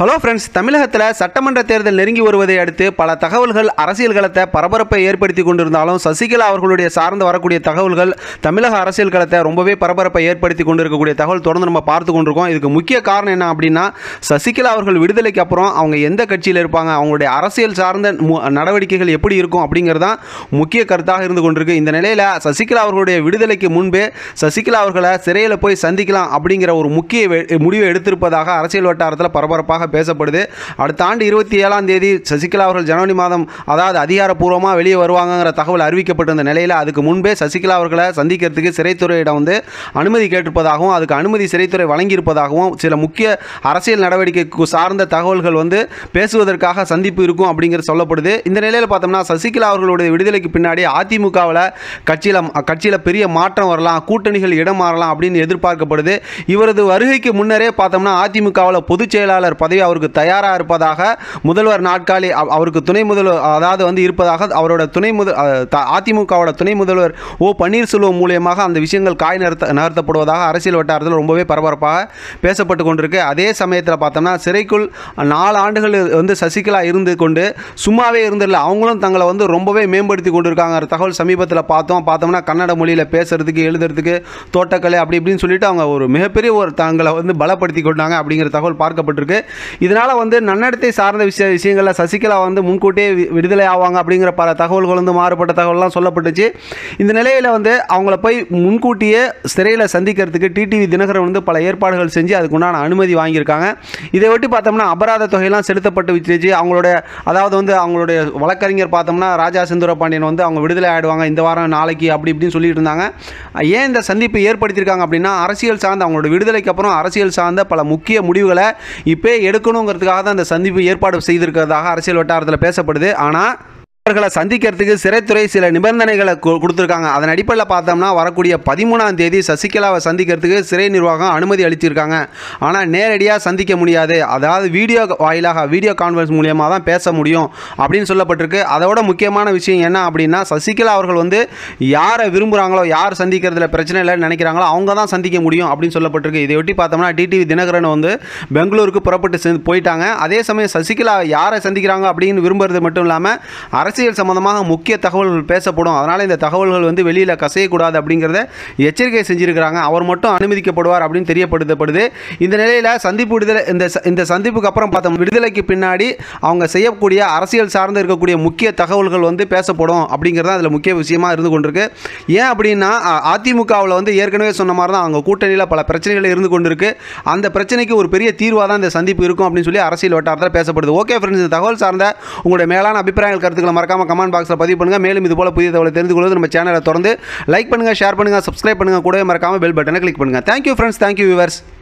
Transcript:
hello friends தமிழகத்தில் சட்டமன்ற தேர்தல் நெருங்கி வருவதை அடுத்து பல தகவல்கள் அரசியல் களத்தை பரபரப்பை ஏற்படுத்தி கொண்டிருந்தாலும் சசிகலா அவர்களுடைய சார்ந்து வரக்கூடிய தகவல்கள் தமிழக அரசியல் களத்தை ரொம்பவே பரபரப்பை ஏற்படுத்தி கொண்டிருக்கக்கூடிய தகவல் தொடர்ந்து நம்ம பார்த்து கொண்டிருக்கோம் இதுக்கு முக்கிய காரணம் என்ன அப்படின்னா சசிகலா அவர்கள் விடுதலைக்கு அப்புறம் அவங்க எந்த கட்சியில் இருப்பாங்க அவங்களுடைய அரசியல் சார்ந்த மு- நடவடிக்கைகள் எப்படி இருக்கும் அப்படிங்கிறது தான் முக்கிய கருத்தாக இருந்து கொண்டிருக்கு இந்த நிலையில் சசிகலா அவர்களுடைய விடுதலைக்கு முன்பே சசிகலா அவர்களை சிறையில் போய் சந்திக்கலாம் அப்படிங்கிற ஒரு முக்கிய வெ- முடிவை எடுத்திருப்பதாக அரசியல் வட்டாரத்தில் பரபரப்பாக பேசப்படுது அடுத்த ஆண்டு இருபத்தி ஏழாம் தேதி சசிகலா அவர்கள் ஜனவரி மாதம் அதாவது அதிகாரப்பூர்வமாக வெளியே வருவாங்கங்கிற தகவல் அறிவிக்கப்பட்டிருந்த நிலையில் அதுக்கு முன்பே சசிகலா அவர்களை சந்திக்கிறதுக்கு சிறைத்துறையிடம் வந்து அனுமதி கேட்டிருப்பதாகவும் அதுக்கு அனுமதி சிறைத்துறை வழங்கியிருப்பதாகவும் சில முக்கிய அரசியல் நடவடிக்கைக்கு சார்ந்த தகவல்கள் வந்து பேசுவதற்காக சந்திப்பு இருக்கும் அப்படிங்கிறது சொல்லப்படுது இந்த நிலையில் பார்த்தோம்னா சசிகலா அவர்களுடைய விடுதலைக்கு பின்னாடி அதிமுகவில் கட்சியில் கட்சியில் பெரிய மாற்றம் வரலாம் கூட்டணிகள் இடம் மாறலாம் அப்படின்னு எதிர்பார்க்கப்படுது இவரது வருகைக்கு முன்னரே பார்த்தோம்னா அதிமுகவில் பொதுச் செயலாளர் பதவி அவருக்கு தயாராக இருப்பதாக முதல்வர் நாட்காலி அவ- அவருக்கு துணை முதல்வர் அதாவது வந்து இருப்பதாக அவரோட துணை முதல் அஹ், த- அதிமுகவோட துணை முதல்வர் ஓ பன்னீர்செல்வம் மூலியமாக அந்த விஷயங்கள் காய் நகர்த்த நகர்த்தப்படுவதாக அரசியல் வட்டாரத்தில் ரொம்பவே பரபரப்பாக பேசப்பட்டு கொண்டிருக்கு அதே சமயத்தில் பார்த்தோம்னா சிறைக்குள் நாலு ஆண்டுகள் வந்து சசிகலா இருந்து கொண்டு சும்மாவே இருந்தில்ல அவங்களும் தங்களை வந்து ரொம்பவே மேம்படுத்தி கொண்டிருக்காங்க தகவல் சமீபத்தில் பார்த்தோம் பார்த்தோம்னா கன்னட மொழியில் பேசுறதுக்கு எழுதுறதுக்கு தோட்டக்கலை அப்படி இப்படின்னு சொல்லிட்டு அவங்க ஒரு மிகப்பெரிய ஒரு தங்களை வந்து பலப்படுத்தி கொண்டாங்க அப்படிங்கிற தகவல் பார்க்கப்பட்டிருக்கு இதனால் வந்து நன்னடத்தை சார்ந்த விஷய விஷயங்களில் சசிகலா வந்து முன்கூட்டியே வி- விடுதலை ஆவாங்க அப்படிங்கிற பல தகவல்கள் வந்து மாறுபட்ட தகவல்லாம் சொல்லப்பட்டுச்சு இந்த நிலையில் வந்து அவங்கள போய் முன்கூட்டியே சிறையில் சந்திக்கிறதுக்கு டிடிவி தினகரன் வந்து பல ஏற்பாடுகள் செஞ்சு அதுக்கு உண்டான அனுமதி வாங்கியிருக்காங்க இதை ஒட்டி பார்த்தோம்னா அபராத தொகையெல்லாம் செலுத்தப்பட்டு வச்சிருச்சு அவங்களுடைய அதாவது வந்து அவங்களுடைய வழக்கறிஞர் பார்த்தோம்னா ராஜா செந்தூர பாண்டியன் வந்து அவங்க விடுதலை ஆயிடுவாங்க இந்த வாரம் நாளைக்கு அப்படி இப்படின்னு சொல்லிட்டு இருந்தாங்க ஏன் இந்த சந்திப்பு ஏற்படுத்தியிருக்காங்க அப்படின்னா அரசியல் சார்ந்த அவங்களோட விடுதலைக்கு அப்புறம் அரசியல் சார்ந்த பல முக்கிய முடிவுகளை இப்போ எடுக்கணுங்கிறதுக்காக தான் இந்த சந்திப்பு ஏற்பாடு செய்திருக்கிறதாக அரசியல் வட்டாரத்தில் பேசப்படுது ஆனால் அவர்களை சந்திக்கிறதுக்கு சிறைத்துறை சில நிபந்தனைகளை கு- கொடுத்திருக்காங்க அதன் அடிப்படையில் பார்த்தோம்னா வரக்கூடிய பதிமூணாம் தேதி சசிகலாவை சந்திக்கிறதுக்கு சிறை நிர்வாகம் அனுமதி அளிச்சிருக்காங்க ஆனால் நேரடியாக சந்திக்க முடியாது அதாவது வீடியோ வாயிலாக வீடியோ கான்ஃபரன்ஸ் மூலியமாக தான் பேச முடியும் அப்படின்னு சொல்லப்பட்டிருக்கு அதோட முக்கியமான விஷயம் என்ன அப்படின்னா சசிகலா அவர்கள் வந்து யாரை விரும்புகிறாங்களோ யார் சந்திக்கிறதுல பிரச்சனை இல்லைன்னு நினைக்கிறாங்களோ அவங்க தான் சந்திக்க முடியும் அப்படின்னு சொல்லப்பட்டிருக்கு இதையொட்டி பார்த்தோம்னா டிடிவி தினகரன் வந்து பெங்களூருக்கு புறப்பட்டு சென்று போயிட்டாங்க அதே சமயம் சசிகலா யாரை சந்திக்கிறாங்க அப்படின்னு விரும்புறது மட்டும் இல்லாமல் அரசியல் சம்பந்தமாக முக்கிய தகவல்கள் பேசப்படும் அதனால் இந்த தகவல்கள் வந்து வெளியில் கசையக்கூடாது அப்படிங்கிறத எச்சரிக்கை செஞ்சிருக்கிறாங்க அவர் மட்டும் அனுமதிக்கப்படுவார் அப்படின்னு தெரியப்படுத்தப்படுது இந்த நிலையில் சந்திப்பு விடுதலை இந்த ச- இந்த சந்திப்புக்கு அப்புறம் பார்த்தோம் விடுதலைக்கு பின்னாடி அவங்க செய்யக்கூடிய அரசியல் சார்ந்து இருக்கக்கூடிய முக்கிய தகவல்கள் வந்து பேசப்படும் அப்படிங்கிறது அதில் முக்கிய விஷயமா இருந்து கொண்டிருக்கு ஏன் அப்படின்னா அதிமுகவில் வந்து ஏற்கனவே சொன்ன மாதிரி தான் அவங்க கூட்டணியில் பல பிரச்சனைகள் இருந்து கொண்டிருக்கு அந்த பிரச்சனைக்கு ஒரு பெரிய தீர்வாக தான் இந்த சந்திப்பு இருக்கும் அப்படின்னு சொல்லி அரசியல் வட்டாரத்தில் பேசப்படுது ஓகே ஃப்ரெண்ட்ஸ் இந்த தகவல் சார்ந்த உங்களுடைய மேலான அபிப்பிராயங்கள் கருத்துக்களை மறக்காம கமெண்ட் பாக்ஸில் பதிவு பண்ணுங்க மேலும் இது போல புதிய தகவலை தெரிந்து கொள்வது நம்ம சேனலை தொடர்ந்து லைக் பண்ணுங்க ஷேர் பண்ணுங்க சப்ஸ்கிரைப் பண்ணுங்க கூடவே மறக்காம பெல் பட்டனை கிளிக் பண்ணுங்க தேங்க்யூ ஃப்ரெண்ட்ஸ் தேங்க்யூ வியூவர்ஸ்